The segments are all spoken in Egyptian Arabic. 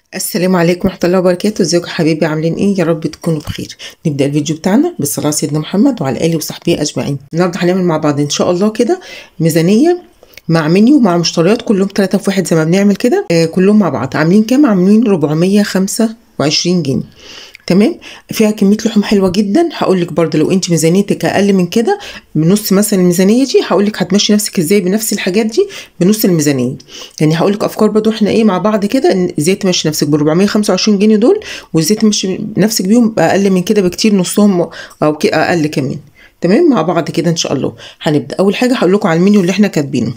السلام عليكم ورحمة الله وبركاته ازيكم حبايبي عاملين ايه يا رب تكونوا بخير نبدأ الفيديو بتاعنا بالصلاة على سيدنا محمد وعلى آله وصحبه أجمعين النهاردة هنعمل مع بعض ان شاء الله كده ميزانية مع منيو مع مشتريات كلهم 3 في واحد زي ما بنعمل كده آه كلهم مع بعض عاملين كام عاملين 425 جنيه تمام فيها كميه لحوم حلوه جدا هقول لك برده لو انت ميزانيتك اقل من كده بنص مثلا الميزانيه دي هقول لك هتمشي نفسك ازاي بنفس الحاجات دي بنص الميزانيه يعني هقول لك افكار برده احنا ايه مع بعض كده ان ازاي تمشي نفسك ب 425 جنيه دول وازاي تمشي نفسك بيهم اقل من كده بكتير نصهم او اقل كمان تمام مع بعض كده ان شاء الله هنبدا اول حاجه هقول لكم على المنيو اللي احنا كاتبينه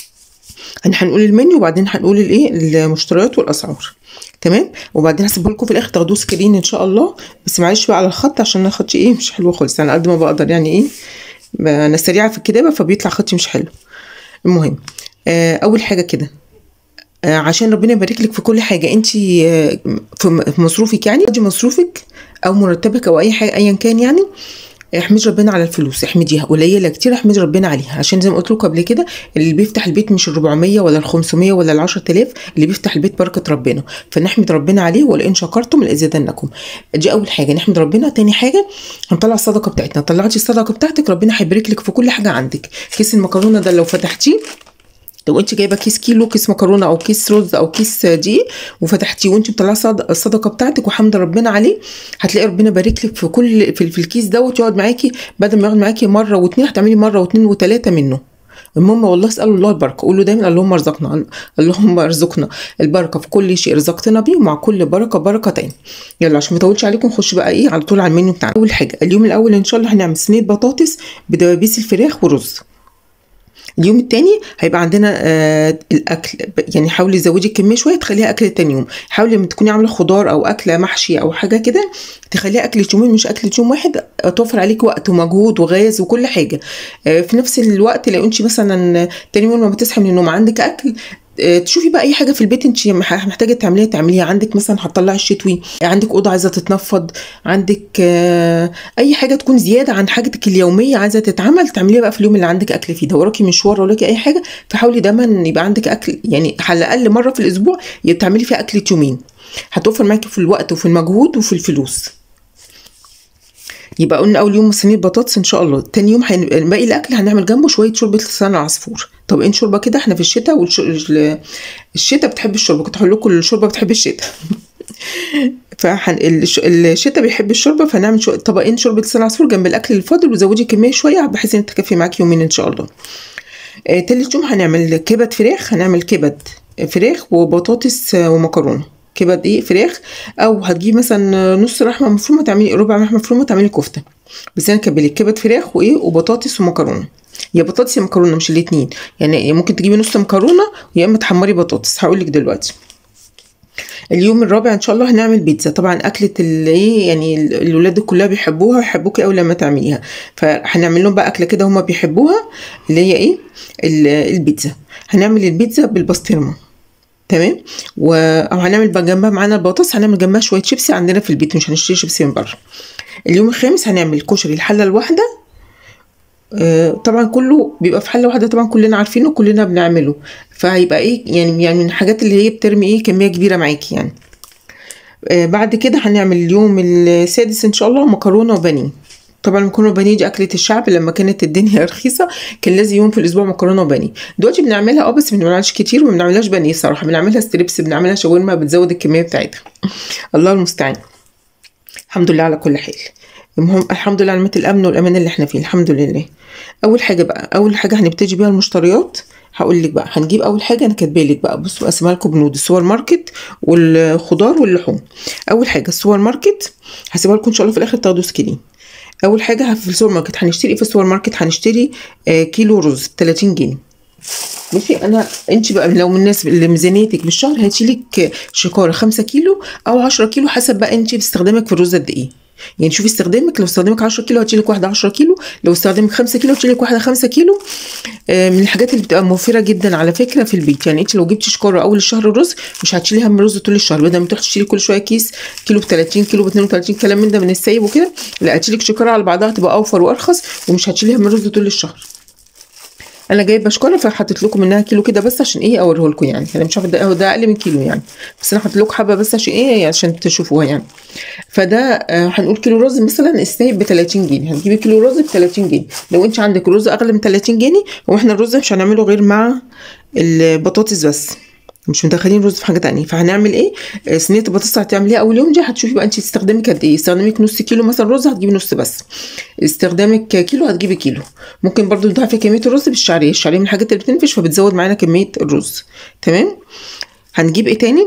يعني هنقول المنيو وبعدين هنقول الايه المشتريات والاسعار تمام وبعدين هسيبه لكم في الاخر تاخدوه سكرين ان شاء الله بس معلش بقى على الخط عشان انا خطي ايه مش حلو خالص انا قد ما بقدر يعني ايه انا سريعه في الكتابه فبيطلع خطي مش حلو المهم آه اول حاجه كده آه عشان ربنا يبارك لك في كل حاجه انت آه في مصروفك يعني دي مصروفك او مرتبك او اي حاجه ايا كان يعني احمدي ربنا على الفلوس احمديها قليله كتير احمدي ربنا عليها عشان زي ما قلت لكم قبل كده اللي بيفتح البيت مش ال 400 ولا ال 500 ولا ال 10000 اللي بيفتح البيت بركه ربنا فنحمد ربنا عليه ولئن شكرتم لازيدنكم دي اول حاجه نحمد ربنا تاني حاجه هنطلع الصدقه بتاعتنا طلعتي الصدقه بتاعتك ربنا هيبارك لك في كل حاجه عندك كيس المكرونه ده لو فتحتيه لو انت جايبه كيس كيلو كيس مكرونه او كيس رز او كيس دقيق وفتحتيه وانت مطلعه الصدقه بتاعتك وحمد ربنا عليه هتلاقي ربنا بارك لك في كل في, في الكيس دوت يقعد معاكي بدل ما يقعد معاكي مره واثنين هتعملي مره واثنين وثلاثه منه المهم والله اسالوا الله البركه قولوا دايما اللهم ارزقنا اللهم ارزقنا البركه في كل شيء رزقتنا بيه ومع كل بركه بركتين يلا عشان ما اطولش عليكم نخش بقى ايه على طول على المنيو بتاعنا اول حاجه اليوم الاول ان شاء الله هنعمل صينيه بطاطس بدبابيس الفراخ ورز اليوم التاني هيبقى عندنا آه الاكل يعني حاولي تزودي الكميه شويه تخليها اكل تاني يوم حاولي لما تكوني عامله خضار او اكله محشي او حاجه كده تخليها اكل يومين مش اكل يوم واحد توفر عليك وقت ومجهود وغاز وكل حاجه آه في نفس الوقت لو انت مثلا تاني يوم لما بتصحي من النوم عندك اكل تشوفي بقى اي حاجه في البيت انت محتاجه تعمليها تعمليها عندك مثلا هتطلعي الشتوي عندك اوضه عايزه تتنفض عندك اي حاجه تكون زياده عن حاجتك اليوميه عايزه تتعمل تعمليها بقى في اليوم اللي عندك اكل فيه ده وراكي مشوار وراكي اي حاجه فحاولي دايما يبقى عندك اكل يعني على الاقل مره في الاسبوع تعملي فيها اكله يومين هتوفر معاكي في الوقت وفي المجهود وفي الفلوس يبقى قلنا اول يوم صينيه بطاطس ان شاء الله تاني يوم هن... باقي الاكل هنعمل جنبه شويه شوربه لسان العصفور طب ايه شوربه كده احنا في الشتاء والش... الشتاء بتحب الشوربه كنت هقول لكم الشوربه بتحب الشتاء فحن الشتاء بيحب الشوربه فهنعمل شو... طبقين شوربه لسان العصفور جنب الاكل الفاضل وزودي كميه شويه بحيث ان تكفي معاكي يومين ان شاء الله آه تالت يوم هنعمل كبد فراخ هنعمل كبد فراخ وبطاطس ومكرونه كبد ايه فراخ او هتجيب مثلا نص لحمه مفرومه تعملي ربع لحمه مفرومه تعملي كفته بس انا كبلي كبد فراخ وايه وبطاطس ومكرونه يا بطاطس يا مكرونه مش الاتنين يعني ممكن تجيبي نص مكرونه يا اما تحمري بطاطس هقول لك دلوقتي اليوم الرابع ان شاء الله هنعمل بيتزا طبعا اكله الايه يعني الولاد كلها بيحبوها ويحبوكي قوي لما تعمليها فهنعمل لهم بقى اكله كده هما بيحبوها اللي هي ايه البيتزا هنعمل البيتزا بالبسطرمه تمام و... او هنعمل بقى جنبها معانا البطاطس هنعمل جنبها شويه شيبسي عندنا في البيت مش هنشتري شيبسي من بره اليوم الخامس هنعمل كشري الحله الواحده آه طبعا كله بيبقى في حله واحده طبعا كلنا عارفينه كلنا بنعمله فهيبقى ايه يعني يعني من الحاجات اللي هي بترمي ايه كميه كبيره معاكي يعني آه بعد كده هنعمل اليوم السادس ان شاء الله مكرونه وبانيه طبعا المكرونه وبانيه دي اكله الشعب لما كانت الدنيا رخيصه كان لازم يوم في الاسبوع مكرونه وبانيه دلوقتي بنعملها اه بس ما بنعملهاش كتير وما بنعملهاش بانيه صراحه بنعملها ستريبس بنعملها شاورما بتزود الكميه بتاعتها الله المستعان الحمد لله على كل حال المهم الحمد لله على نعمه الامن والامان اللي احنا فيه الحمد لله اول حاجه بقى اول حاجه هنبتدي بيها المشتريات هقول لك بقى هنجيب اول حاجه انا كاتبه لك بقى بصوا قسمها لكم بنود السوبر ماركت والخضار واللحوم اول حاجه السوبر ماركت هسيبها لكم ان شاء الله في الاخر تاخدوا سكرين اول حاجه في السوبر ماركت هنشتري في السوبر ماركت هنشتري آه كيلو رز ب 30 جنيه ماشي انا انت بقى لو من الناس اللي ميزانيتك بالشهر هتشيلك شكاره 5 كيلو او 10 كيلو حسب بقى انت باستخدامك في الرز قد ايه يعني شوفي استخدامك لو استخدامك 10 كيلو هتشيلك واحده 10 كيلو لو استخدامك 5 كيلو هتشيلك واحده 5 كيلو آه من الحاجات اللي بتبقى موفره جدا على فكره في البيت يعني انت لو جبتي شكاره اول الشهر رز مش هتشيلي هم رز طول الشهر بدل ما تروحي تشتري كل شويه كيس كيلو ب 30 كيلو ب 32 كلام من ده من السايب وكده لا هتشيلك شكاره على بعضها تبقى اوفر وارخص ومش هتشيلي هم رز طول الشهر انا جايبه شكاره فحطيت لكم منها كيلو كده بس عشان ايه اوريه لكم يعني انا مش عارفه ده هو ده اقل من كيلو يعني بس انا حطيت لكم حبه بس عشان ايه عشان تشوفوها يعني فده آه هنقول كيلو رز مثلا السايب ب 30 جنيه هتجيبي كيلو رز ب 30 جنيه لو انت عندك رز اغلى من 30 جنيه هو احنا الرز مش هنعمله غير مع البطاطس بس مش مدخلين رز في حاجه تانية فهنعمل ايه آه، صينيه البطاطس هتعمليها اول يوم دي هتشوفي بقى انت تستخدمي قد ايه استخدامك نص كيلو مثلا رز هتجيبي نص بس استخدامك كيلو هتجيبي كيلو ممكن برضو تضاعفي كميه الرز بالشعريه الشعريه من الحاجات اللي بتنفش فبتزود معانا كميه الرز تمام هنجيب ايه تاني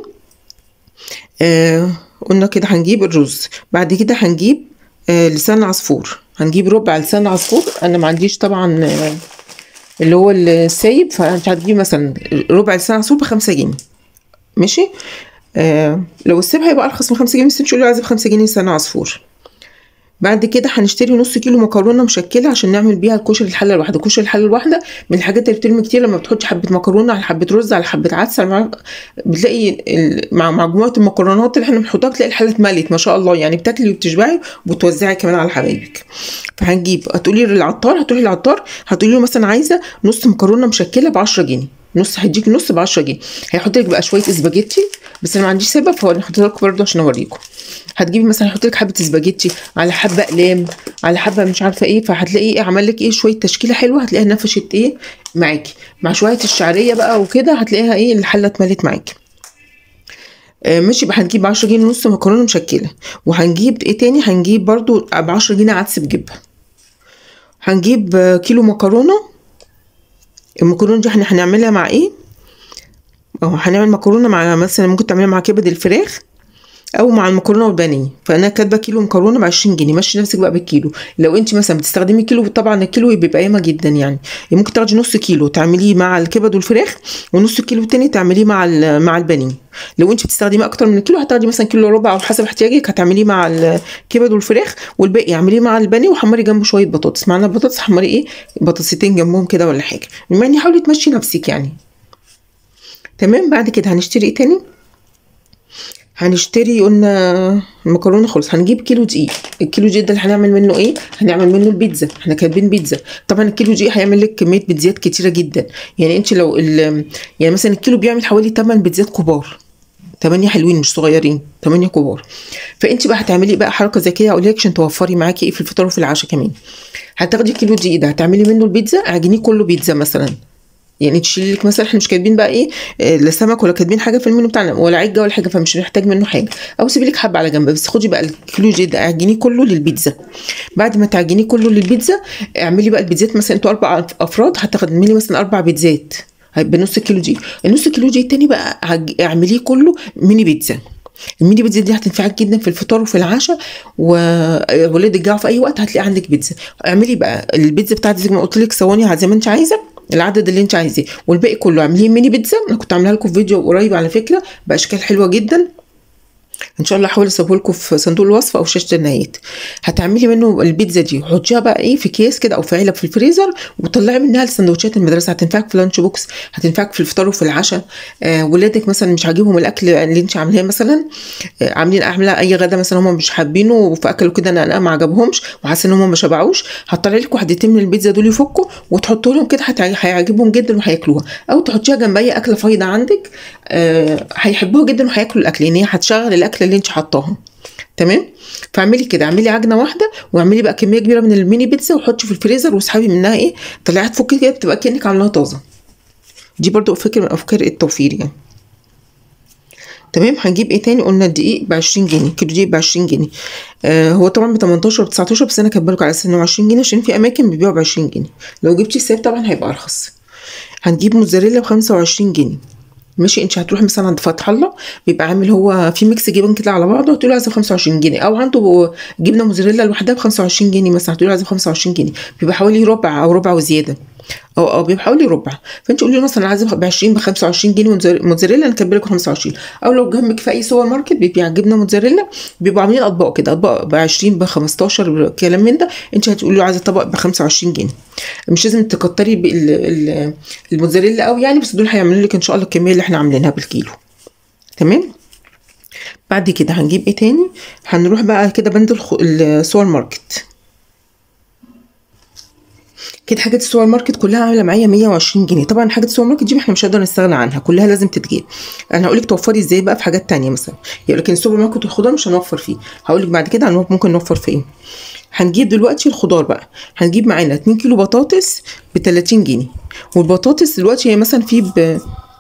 آه قلنا كده هنجيب الرز بعد كده هنجيب آه لسان عصفور هنجيب ربع لسان عصفور انا ما عنديش طبعا آه اللي هو السايب فانت هتجيب مثلا ربع لسان عصفور بخمسة جنيه ماشي آه لو السيب هيبقى ارخص من خمسة جنيه بس انت تقولي عايزه بخمسة جنيه لسان عصفور بعد كده هنشتري نص كيلو مكرونه مشكله عشان نعمل بيها الكشري الحله الواحده كشري الحله الواحده من الحاجات اللي بترمي كتير لما بتحطي حبه مكرونه على حبه رز على حبه عدس على مع- بتلاقي ال- مع مجموعه المكرونات اللي احنا بنحطها تلاقي الحله اتملت ما شاء الله يعني بتاكلي وبتشبعي وبتوزعي كمان على حبايبك فهنجيب هتقولي للعطار هتروحي للعطار هتقولي له مثلا عايزه نص مكرونه مشكله ب 10 جنيه نص هيديك نص ب 10 جنيه هيحط لك بقى شويه اسباجيتي بس انا ما عنديش سبب فانا هحطها لكم برضه عشان اوريكم هتجيبي مثلا يحط لك حبه اسباجيتي على حبه اقلام على حبه مش عارفه ايه فهتلاقي ايه عمل لك ايه شويه تشكيله حلوه هتلاقيها نفشت ايه معاكي مع شويه الشعريه بقى وكده هتلاقيها ايه الحله اتملت معاكي آه، ماشي يبقى هنجيب 10 جنيه نص مكرونه مشكله وهنجيب ايه تاني هنجيب برضو ب 10 جنيه عدس بجبه هنجيب آه، كيلو مكرونه المكرونه دي احنا هنعملها مع ايه اه هنعمل مكرونه مع مثلا ممكن تعملها مع كبد الفراخ او مع المكرونه والبانيه فانا كاتبه كيلو مكرونه ب 20 جنيه مشي نفسك بقى بالكيلو لو انت مثلا بتستخدمي كيلو طبعا الكيلو بيبقى ياما جدا يعني ممكن تاخدي نص كيلو تعمليه مع الكبد والفراخ ونص كيلو تاني تعمليه مع ال- مع البانيه لو انت بتستخدمي اكتر من الكيلو هتاخدي مثلا كيلو ربع او حسب احتياجك هتعمليه مع الكبد والفراخ والباقي اعمليه مع البانيه وحمري جنبه شويه بطاطس معنا البطاطس حمري ايه بطاطستين جنبهم كده ولا حاجه يعني حاولي تمشي نفسك يعني تمام بعد كده هنشتري ايه تاني هنشتري قلنا المكرونه خلص هنجيب كيلو دقيق الكيلو دقيق ده اللي هنعمل منه ايه هنعمل منه البيتزا احنا كاتبين بيتزا طبعا الكيلو دقيق هيعمل لك كميه بيتزات كتيره جدا يعني انت لو ال- يعني مثلا الكيلو بيعمل حوالي 8 بيتزات كبار 8 حلوين مش صغيرين 8 كبار فانت بقى هتعملي بقى حركه زي كده هقول لك عشان توفري معاكي ايه في الفطار وفي العشاء كمان هتاخدي كيلو دقيق ده هتعملي منه البيتزا اعجنيه كله بيتزا مثلا يعني تشيلي لك مثلا احنا مش كاتبين بقى ايه آه، لا سمك ولا كاتبين حاجه في المنيو بتاعنا ولا عجه ولا حاجه فمش هنحتاج منه حاجه او سيبي لك حبه على جنب بس خدي بقى الكيلو جي ده اعجنيه كله للبيتزا بعد ما تعجنيه كله للبيتزا اعملي بقى البيتزات مثلا انتوا اربع افراد هتعملي مثلا اربع بيتزات بنص كيلو دي النص كيلو دي التاني بقى عج- اعمليه كله ميني بيتزا الميني بيتزا دي هتنفعك جدا في الفطار وفي العشاء وولادك جاعوا في اي وقت هتلاقي عندك بيتزا اعملي بقى البيتزا بتاعتك زي ما قلت لك ثواني زي ما انت عايزه العدد اللي انت عايزاه والباقي كله اعمليه ميني بيتزا انا كنت عاملاها لكم في فيديو قريب على فكره باشكال حلوه جدا ان شاء الله هحاول اسيبه لكم في صندوق الوصف او شاشه النهايات هتعملي منه البيتزا دي حطيها بقى ايه في اكياس كده او في علب في الفريزر وطلعي منها السندوتشات المدرسه هتنفعك في لانش بوكس هتنفعك في الفطار وفي العشاء آه ولادك مثلا مش عاجبهم الاكل اللي انت عاملاه مثلا آه عاملين عامله اي غدا مثلا هم مش حابينه فاكلوا كده انا ما عجبهمش وحاسه ان هم ما شبعوش هتطلعي لك واحدتين من البيتزا دول يفكوا وتحطوا لهم كده هتع- هيعجبهم جدا وهياكلوها او تحطيها جنب اي اكله فايضه عندك آه هيحبوها جدا وهياكلوا الاكل لان هي هتشغل الاكل اللي انت حطاها تمام فاعملي كده اعملي عجنه واحده واعملي بقى كميه كبيره من الميني بيتزا وحطي في الفريزر واسحبي منها ايه طلعها تفكي كده تبقى كانك عاملاها طازه دي برضو فكره من افكار التوفير يعني تمام هنجيب ايه تاني قلنا الدقيق ب 20 جنيه كيلو دقيق ب 20 جنيه آه هو طبعا ب 18 و 19 بس انا كاتبه لكم على اساس انه 20 جنيه عشان في اماكن بيبيعوا ب 20 جنيه لو جبتي السايب طبعا هيبقى ارخص هنجيب موتزاريلا ب 25 جنيه ماشي انت هتروحي مثلا عند فتح الله بيبقى عامل هو في ميكس جبن كده على بعضه هتقولي عايزه ب 25 جنيه او عنده جبنه موتزاريلا لوحدها ب 25 جنيه مثلا هتقولي عايزه ب 25 جنيه بيبقى حوالي ربع او ربع وزياده او او بيبقى حوالي ربع فانت قولي له مثلا عايزه ب 20 ب 25 جنيه موتزار- موتزاريلا نكبر لكم 25 او لو جنبك في اي سوبر ماركت بيبيع جبنه موتزاريلا بيبقوا عاملين اطباق كده اطباق ب 20 ب 15 كلام من ده انت هتقولي له عايزه طبق ب 25 جنيه مش لازم تكتري بال- ال- الموتزاريلا قوي يعني بس دول هيعملوا لك ان شاء الله الكميه اللي احنا عاملينها بالكيلو تمام بعد كده هنجيب ايه تاني هنروح بقى كده بند الخ- السوبر ماركت كده حاجات السوبر ماركت كلها عامله معايا 120 جنيه طبعا حاجات السوبر ماركت دي احنا مش هنقدر نستغنى عنها كلها لازم تتجاب انا هقول لك توفري ازاي بقى في حاجات تانية مثلا يعني لكن السوبر ماركت والخضار مش هنوفر فيه هقول لك بعد كده هنوفر ممكن نوفر في ايه هنجيب دلوقتي الخضار بقى هنجيب معانا 2 كيلو بطاطس ب 30 جنيه والبطاطس دلوقتي هي مثلا في ب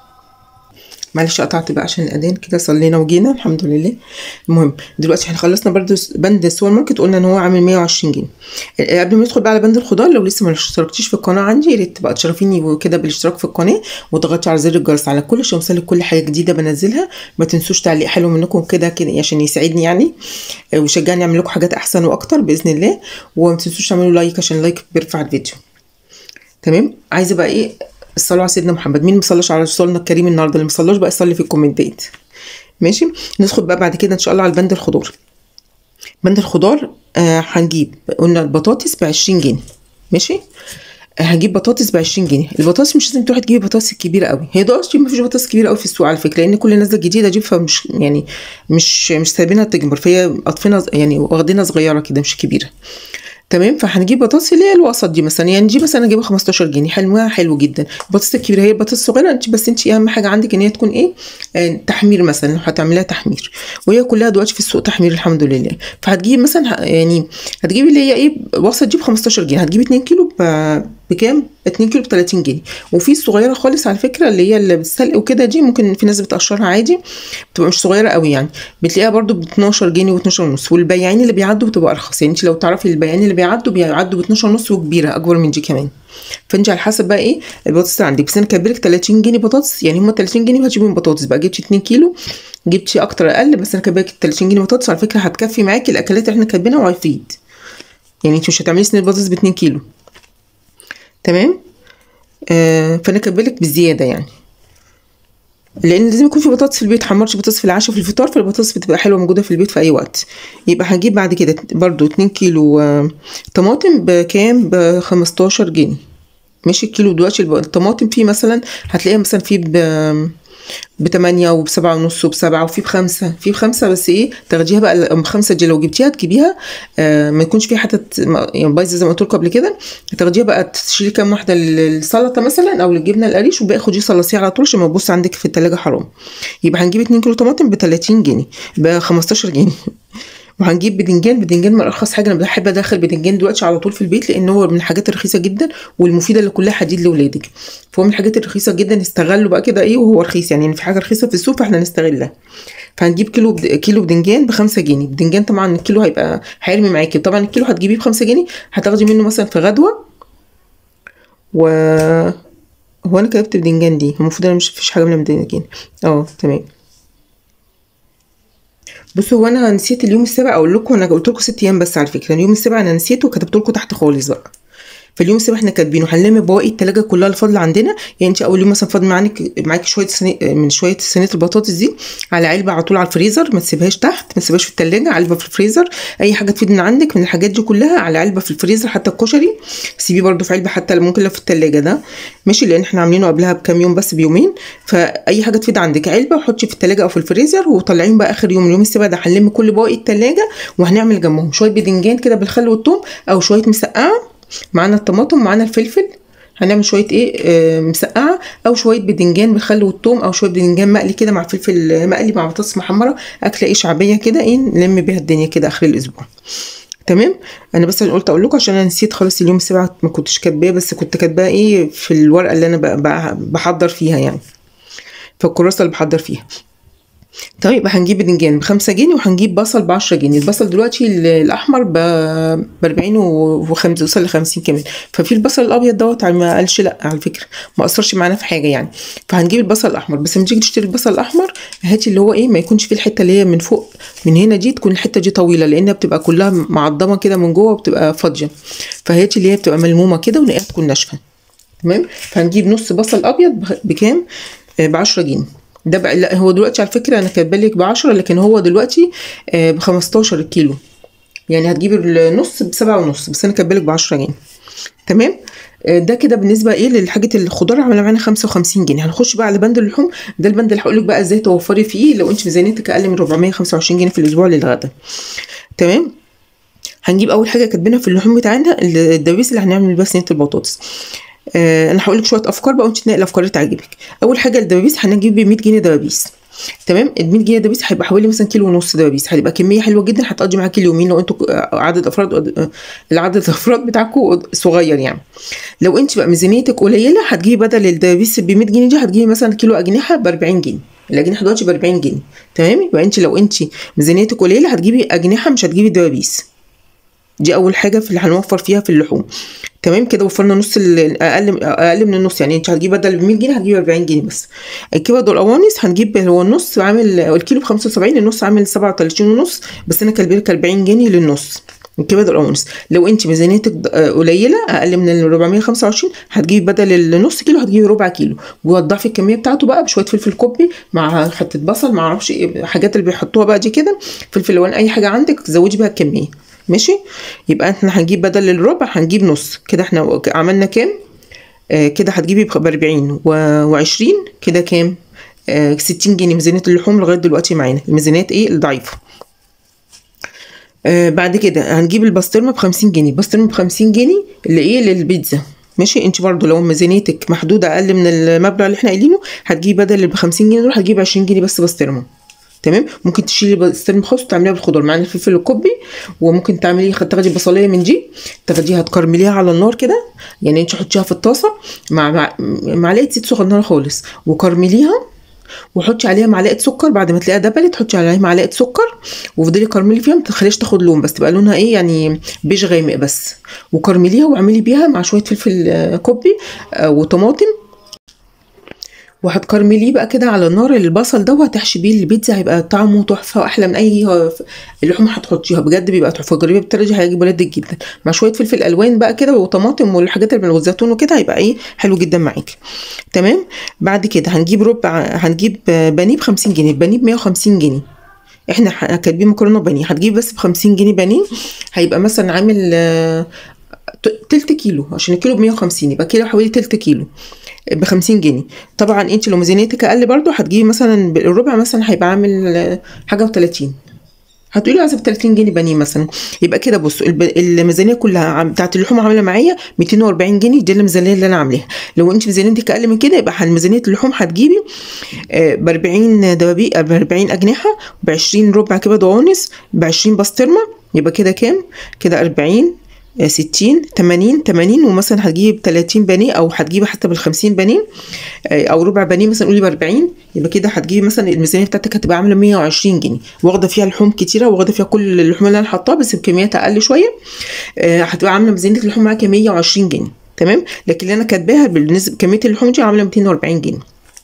معلش قطعت بقى عشان الاذان كده صلينا وجينا الحمد لله المهم دلوقتي احنا خلصنا برضو بند السوبر ماركت قلنا ان هو عامل 120 جنيه آه، قبل ما ندخل بقى على بند الخضار لو لسه ما اشتركتيش في القناه عندي يا ريت تبقى تشرفيني كده بالاشتراك في القناه وتضغطي على زر الجرس على كل عشان يوصلك كل حاجه جديده بنزلها ما تنسوش تعليق حلو منكم كده كده عشان يساعدني يعني آه، ويشجعني اعمل لكم حاجات احسن واكتر باذن الله وما تنسوش تعملوا لايك عشان اللايك بيرفع الفيديو تمام عايزه بقى ايه الصلاة على سيدنا محمد مين مصلش على رسولنا الكريم النهارده اللي مصلاش بقى يصلي في الكومنتات ماشي ندخل بقى بعد كده ان شاء الله على البند الخضار بند الخضار آه هنجيب قلنا البطاطس ب 20 جنيه ماشي آه، هجيب بطاطس ب 20 جنيه البطاطس مش لازم تروحي تجيبي بطاطس كبيره قوي هي دلوقتي ما فيش بطاطس كبيره قوي في السوق على فكره لان كل نازله جديده دي فمش يعني مش مش سايبينها تكبر فهي قاطفينها يعني واخدينها صغيره كده مش كبيره تمام فهنجيب بطاطس اللي هي الوسط دي مثلا يعني دي مثلا نجيبها 15 جنيه حلوها حلو جدا البطاطس الكبيره هي البطاطس الصغيره انت بس انت اهم حاجه عندك ان هي تكون ايه آه تحمير مثلا لو هتعمليها تحمير وهي كلها دلوقتي في السوق تحمير الحمد لله فهتجيبي مثلا ه- يعني هتجيبي اللي هي ايه وسط دي ب 15 جنيه هتجيبي 2 كيلو ب- بكام 2 كيلو ب 30 جنيه وفي الصغيره خالص على فكره اللي هي اللي بالسلق وكده دي ممكن في ناس بتقشرها عادي بتبقى مش صغيره قوي يعني بتلاقيها برضو ب 12 جنيه و12 ونص والبياعين اللي بيعدوا بتبقى ارخص يعني انت لو تعرفي البياعين اللي بيعدوا بيعدوا ب 12 ونص وكبيره اكبر من دي كمان فانت على حسب بقى ايه البطاطس اللي عندك بس انا كاتبه لك 30 جنيه بطاطس يعني هم 30 جنيه هتجيبي من بطاطس بقى جبتي 2 كيلو جبتي اكتر اقل بس انا كاتبه لك 30 جنيه بطاطس على فكره هتكفي معاكي الاكلات اللي احنا كاتبينها وهيفيد يعني انت مش هتعملي صينيه بطاطس ب 2 كيلو تمام آه فانا كاتبه لك بزياده يعني لان لازم يكون في بطاطس في البيت حمرش بطاطس في العشاء في الفطار فالبطاطس بتبقى حلوه موجوده في البيت في اي وقت يبقى هنجيب بعد كده برضو 2 كيلو آه، طماطم بكام ب 15 جنيه ماشي الكيلو دلوقتي الب- الطماطم فيه مثلا هتلاقيها مثلا فيه ب بتمانية وبسبعة ونص وبسبعة وفي بخمسة في بخمسة بس ايه تاخديها بقى ال- بخمسة دي لو جبتيها تجيبيها آه ما يكونش فيها حتة م- يعني بايظة زي ما قلت لكم قبل كده تاخديها بقى تشيلي كام واحدة للسلطة مثلا او للجبنة القريش وباقي خديه صلصيه على طول عشان ما تبص عندك في التلاجة حرام يبقى هنجيب 2 كيلو طماطم ب 30 جنيه ب 15 جنيه وهنجيب بدنجان بدنجان من ارخص حاجه انا بحب ادخل بدنجان دلوقتي على طول في البيت لان هو من الحاجات الرخيصه جدا والمفيده اللي كلها حديد لاولادك فهو من الحاجات الرخيصه جدا استغلوا بقى كده ايه وهو رخيص يعني في حاجه رخيصه في السوق فاحنا نستغلها فهنجيب كيلو بد... كيلو بدنجان ب 5 جنيه بدنجان طبعا الكيلو هيبقى هيرمي معاكي طبعا الكيلو هتجيبيه ب 5 جنيه هتاخدي منه مثلا في غدوه و هو انا كتبت بدنجان دي المفروض انا مش فيش حاجه من بدنجان اه تمام بصوا هو انا نسيت اليوم السابع اقول لكم انا قلت لكم ست ايام بس على فكره اليوم السابع انا نسيته وكتبت لكم تحت خالص بقى فاليوم السابع احنا كاتبينه هنلم بواقي التلاجة كلها الفاضله عندنا يعني انت اول يوم مثلا فاضل معاك معاكي شويه سني... من شويه صينيه البطاطس دي على علبه على طول على الفريزر ما تسيبهاش تحت ما تسيبهاش في التلاجة علبه في الفريزر اي حاجه تفيد من عندك من الحاجات دي كلها على علبه في الفريزر حتى الكشري سيبيه برده في علبه حتى ممكن لو في التلاجة ده ماشي لان احنا عاملينه قبلها بكام يوم بس بيومين فاي حاجه تفيد عندك علبه وحطي في التلاجة او في الفريزر وطلعين بقى اخر يوم اليوم السابع ده هنلم كل بواقي التلاجة وهنعمل جنبهم شويه بدنجان كده بالخل والثوم او شويه مسقعه معانا الطماطم معانا الفلفل هنعمل شويه ايه آه مسقعه او شويه بدنجان بالخل والثوم او شويه بدنجان مقلي كده مع فلفل مقلي مع بطاطس محمره اكله ايه شعبيه كده ايه نلم بيها الدنيا كده اخر الاسبوع تمام انا بس قلت اقول لكم عشان انا نسيت خالص اليوم السابع ما كنتش كاتباه بس كنت كاتباه ايه في الورقه اللي انا بقى بقى بحضر فيها يعني في الكراسه اللي بحضر فيها طيب يبقى هنجيب بدنجان بخمسة جنيه وهنجيب بصل بعشرة جنيه البصل دلوقتي ال- الأحمر بأربعين وخمسة وصل لخمسين كمان ففي البصل الأبيض دوت على- ما قالش لأ على فكرة ما أثرش معانا في حاجة يعني فهنجيب البصل الأحمر بس لما تيجي تشتري البصل الأحمر هاتي اللي هو إيه ما يكونش فيه الحتة اللي هي من فوق من هنا دي تكون الحتة دي طويلة لأنها بتبقى كلها معضمة كده من جوه وبتبقى فاضية فهاتي اللي هي بتبقى ملمومة كده ونلاقيها تكون ناشفة تمام فهنجيب نص بصل أبيض بخ- بكام؟ ب 10 جنيه ده بقى لا هو دلوقتي على فكره انا كاتبه لك ب 10 لكن هو دلوقتي ب 15 الكيلو يعني هتجيب النص بسبعة ونص بس انا كاتبه لك ب 10 جنيه تمام آه، ده كده بالنسبه ايه للحاجه الخضار عامله معانا 55 جنيه هنخش بقى على بند اللحوم ده البند اللي هقول لك بقى ازاي توفري فيه لو انت ميزانيتك اقل من 425 جنيه في الاسبوع للغدا تمام هنجيب اول حاجه كاتبينها في اللحوم بتاعنا الدبابيس اللي هنعمل بيها صينيه البطاطس آه انا هقول لك شويه افكار بقى وانت تنقي الافكار اللي تعجبك اول حاجه الدبابيس هنجيب ب 100 جنيه دبابيس تمام ال 100 جنيه دبابيس هيبقى حوالي مثلا كيلو ونص دبابيس هتبقى كميه حلوه جدا هتقضي معاكي اليومين لو انتوا عدد افراد العدد الافراد بتاعكم صغير يعني لو انت بقى ميزانيتك قليله هتجيبي بدل الدبابيس ب 100 جنيه دي هتجيبي مثلا كيلو اجنحه ب 40 جنيه الاجنحه دلوقتي ب 40 جنيه تمام يبقى انت لو انت ميزانيتك قليله هتجيبي اجنحه مش هتجيبي دبابيس دي اول حاجه في اللي هنوفر فيها في اللحوم تمام كده وفرنا نص اقل اقل من النص يعني انت هتجيب بدل ب 100 جنيه هتجيب 40 جنيه بس الكبد والقوانص هنجيب هو النص عامل الكيلو ب 75 النص عامل 37 ونص بس انا كالبيرك 40 جنيه للنص الكبد والقوانص لو انت ميزانيتك قليله اقل من ال 425 هتجيبي بدل النص كيلو هتجيبي ربع كيلو وتضعفي الكميه بتاعته بقى بشويه فلفل كوبي مع حته بصل ما اعرفش ايه الحاجات اللي بيحطوها بقى دي كده فلفل الوان اي حاجه عندك تزودي بيها الكميه ماشي يبقى احنا هنجيب بدل الربع هنجيب نص كده احنا عملنا كام آه كده هتجيبي ب 40 و20 كده كام آه 60 جنيه ميزانيه اللحوم لغايه دلوقتي معانا الميزانيات ايه الضعيفه آه بعد كده هنجيب البسطرمه ب 50 جنيه البسطرمه ب 50 جنيه اللي ايه للبيتزا ماشي انت برضو لو ميزانيتك محدوده اقل من المبلغ اللي احنا قايلينه هتجيبي بدل اللي ب 50 جنيه دول هتجيبي 20 جنيه بس بسطرمه تمام ممكن تشيلي بسطرمه خاص وتعمليها بالخضار معانا الفلفل الكوبي وممكن تعملي تاخدي بصلايه من دي تاخديها تكرمليها على النار كده يعني انت تحطيها في الطاسه مع, مع معلقه زيت صغننه خالص وكرمليها وحطي عليها معلقه سكر بعد ما تلاقيها دبلت حطي عليها معلقه سكر وفضلي كرملي فيها ما تخليش تاخد لون بس تبقى لونها ايه يعني بيج غامق بس وكرمليها واعملي بيها مع شويه فلفل كوبي وطماطم وهتكرمليه بقى كده على النار البصل ده وهتحشي بيه البيتزا هيبقى طعمه تحفه واحلى من اي اللحوم هتحطيها بجد بيبقى تحفه جربيه بالطريقه دي هيعجب ولادك جدا مع شويه فلفل الوان بقى كده وطماطم والحاجات اللي والزيتون وكده هيبقى ايه حلو جدا معاكي تمام بعد كده هنجيب ربع هنجيب بانيه ب 50 جنيه البانيه ب 150 جنيه احنا كاتبين مكرونه بانيه هتجيب بس ب 50 جنيه بانيه هيبقى مثلا عامل تلت كيلو عشان الكيلو ب 150 يبقى كيلو حوالي تلت كيلو ب 50 جنيه طبعا انت لو ميزانيتك اقل برضو هتجيبي مثلا الربع مثلا هيبقى عامل حاجه و30 هتقولي عايزه ب 30 جنيه بانيه مثلا يبقى كده بصوا الميزانيه كلها بتاعت اللحوم عامله معايا 240 جنيه دي الميزانيه اللي انا عاملاها لو انت ميزانيتك اقل من كده يبقى ميزانيه اللحوم هتجيبي ب 40 دبابيق ب 40 اجنحه ب 20 ربع كبد وعنس ب 20 بسطرمه يبقى كده كام كده 40 ستين تمانين تمانين ومثلا هتجيب تلاتين بانيه او هتجيبي حتى بالخمسين بانيه او ربع بانيه مثلا قولي باربعين يبقى كده هتجيبي مثلا الميزانيه بتاعتك هتبقى عامله مية وعشرين جنيه واخده فيها لحوم كتيره واخده فيها كل اللحوم اللي انا حاطاها بس بكميات اقل شويه هتبقى عامله ميزانيه اللحوم معاكي مية وعشرين جنيه تمام لكن اللي انا كاتباها بالنسبه كميه اللحوم دي عامله ميتين واربعين جنيه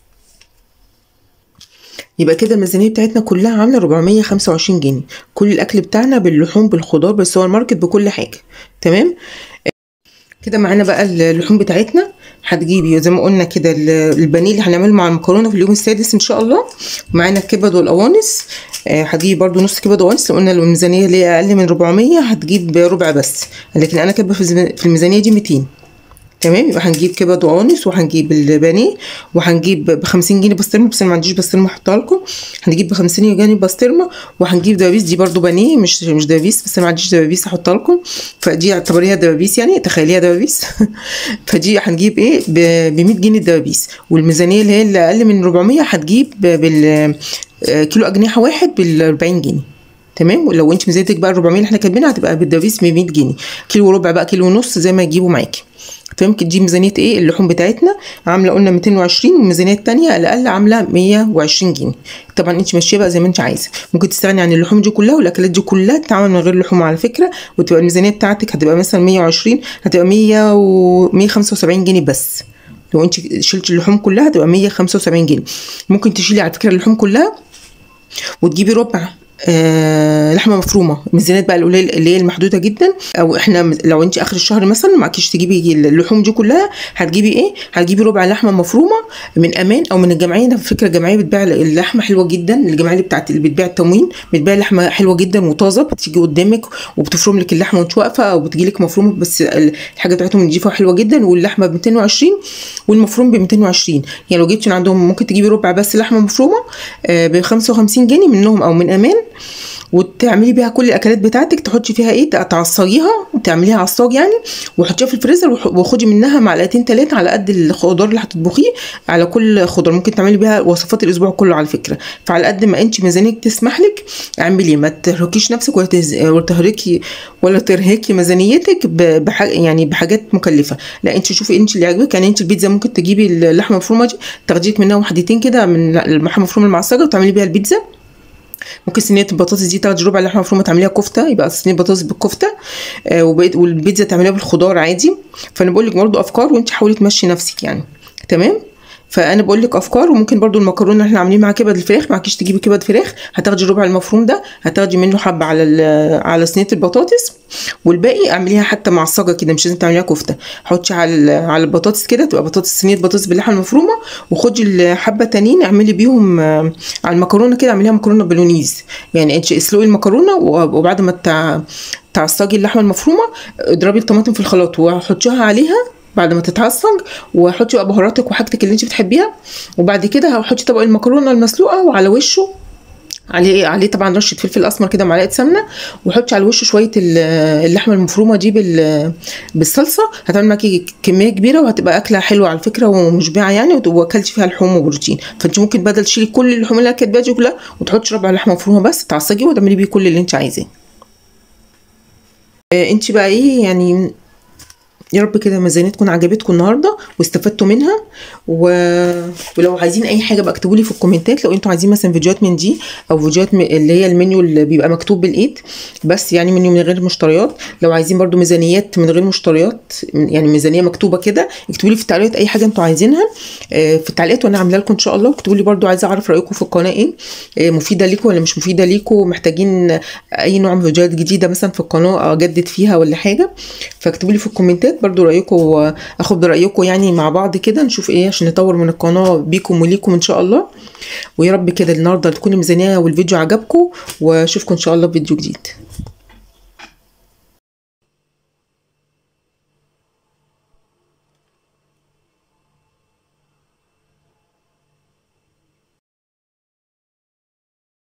يبقى كده الميزانيه بتاعتنا كلها عامله 425 جنيه كل الاكل بتاعنا باللحوم بالخضار بالسوبر ماركت بكل حاجه تمام كده معانا بقى اللحوم بتاعتنا هتجيبي زي ما قلنا كده البانيه اللي هنعمله مع المكرونه في اليوم السادس ان شاء الله معانا الكبد والقوانص هتجيبي برده نص كبد وقوانص لو قلنا لو الميزانيه اللي هي اقل من 400 هتجيب ربع بس لكن انا كاتبه في الميزانيه دي 200 تمام يبقى هنجيب كبد وقوانص وهنجيب البانيه وهنجيب ب 50 جنيه بسطرمه بس انا ما عنديش بسطرمه احطها لكم هنجيب ب 50 جنيه بسطرمه وهنجيب دبابيس دي برده بانيه مش مش دبابيس بس انا ما عنديش دبابيس احطها لكم فدي اعتبريها دبابيس يعني تخيليها دبابيس فدي هنجيب ايه ب 100 جنيه الدبابيس والميزانيه اللي هي اللي اقل من 400 هتجيب بال كيلو اجنحه واحد بال 40 جنيه تمام ولو انت ميزانيتك بقى 400 اللي احنا كاتبينها هتبقى بالدبابيس ب 100 جنيه كيلو وربع بقى كيلو ونص زي ما يجيبوا معاكي تمام دي ميزانيه ايه اللحوم بتاعتنا عامله قلنا 220 والميزانيه الثانيه الاقل عامله 120 جنيه طبعا انت ماشيه بقى زي ما انت عايزه ممكن تستغني عن اللحوم دي كلها والاكلات دي كلها تتعمل من غير لحوم على فكره وتبقى الميزانيه بتاعتك هتبقى مثلا 120 هتبقى 100 و 175 جنيه بس لو انت شلتي اللحوم كلها هتبقى 175 جنيه ممكن تشيلي على فكره اللحوم كلها وتجيبي ربع آه لحمه مفرومه الميزانيات بقى القليل اللي هي المحدوده جدا او احنا لو انت اخر الشهر مثلا معكيش تجيبي اللحوم دي كلها هتجيبي ايه هتجيبي ربع لحمه مفرومه من امان او من الجمعيه ده فكره الجمعيه بتبيع اللحمه حلوه جدا الجمعيه اللي بتاعت اللي بتبيع التموين بتبيع لحمه حلوه جدا وطازه بتيجي قدامك وبتفرم لك اللحمه وانت واقفه او بتجي لك مفرومه بس الحاجه بتاعتهم نضيفه حلوه جدا واللحمه ب 220 والمفروم ب 220 يعني لو جبتي من عندهم ممكن تجيبي ربع بس لحمه مفرومه آه ب 55 جنيه منهم او من امان وتعملي بيها كل الاكلات بتاعتك تحطي فيها ايه تعصريها وتعمليها عصاج يعني وحطيها في الفريزر وح- وخدي منها معلقتين ثلاثه على قد الخضار اللي هتطبخيه على كل خضار ممكن تعملي بيها وصفات الاسبوع كله على فكره فعلى قد ما انت ميزانيتك تسمح لك اعملي ما ترهقيش نفسك ولا تز... ولا تهركي ولا ترهقي ميزانيتك ب... بح... يعني بحاجات مكلفه لا انت شوفي انت اللي يعجبك يعني انت البيتزا ممكن تجيبي اللحمه المفرومه دي تاخديك منها وحدتين كده من اللحمه المفرومه المعصجه وتعملي بيها البيتزا ممكن صينيه البطاطس دي تاخدي ربع لحمه مفرومه تعمليها كفته يبقى صينيه بطاطس بالكفته آه وبقيت والبيتزا تعمليها بالخضار عادي فانا بقول لك برضه افكار وانت حاولي تمشي نفسك يعني تمام فانا بقول لك افكار وممكن برضو المكرونه اللي احنا عاملين معاها كبد الفراخ معكيش تجيبي كبد فراخ هتاخدي الربع المفروم ده هتاخدي منه حبه على ال- على صينيه البطاطس والباقي اعمليها حتى معصجه كده مش لازم تعمليها كفته حطي على ال- على البطاطس كده تبقى بطاطس صينيه بطاطس باللحمه المفرومه وخدي الحبه تانيين اعملي بيهم آه، على المكرونه كده اعمليها مكرونه بولونيز يعني انت اسلقي المكرونه وبعد ما تع- تعصجي اللحمه المفرومه اضربي الطماطم في الخلاط وحطيها عليها بعد ما تتعصج وحطي بقى بهاراتك وحاجتك اللي انت بتحبيها وبعد كده هحطي طبق المكرونه المسلوقه وعلى وشه عليه عليه طبعا رشه فلفل اسمر كده معلقه سمنه وحطي على وشه شويه ال- اللحمه المفرومه دي بال بالصلصه هتعمل معاكي كميه كبيره وهتبقى اكله حلوه على فكره ومشبعه يعني وت- واكلتي فيها لحوم وبروتين فانت ممكن بدل تشيلي كل اللحوم اللي كانت دي كلها وتحطي ربع لحمه مفرومه بس تعصجي وتعملي بيه كل اللي انت عايزاه انت بقى ايه يعني يا رب كده الميزانية تكون عجبتكم النهارده واستفدتوا منها و... ولو عايزين اي حاجه بقى اكتبوا لي في الكومنتات لو انتوا عايزين مثلا فيديوهات من دي او فيديوهات م- اللي هي المنيو اللي بيبقى مكتوب بالايد بس يعني منيو من غير مشتريات لو عايزين برضو ميزانيات من غير مشتريات يعني ميزانيه مكتوبه كده اكتبوا لي في التعليقات اي حاجه انتوا عايزينها آه، في التعليقات وانا عامله لكم ان شاء الله واكتبوا لي برضو عايزه اعرف رايكم في القناه ايه آه، مفيده ليكم ولا مش مفيده ليكم محتاجين اي نوع من فيديوهات جديده مثلا في القناه اجدد فيها ولا حاجه فاكتبوا لي في الكومنتات برضو رايكم اخد برايكم يعني مع بعض كده نشوف ايه عشان نطور من القناه بيكم وليكم ان شاء الله ويا رب كده النهارده تكون الميزانيه والفيديو عجبكم واشوفكم ان شاء الله في فيديو جديد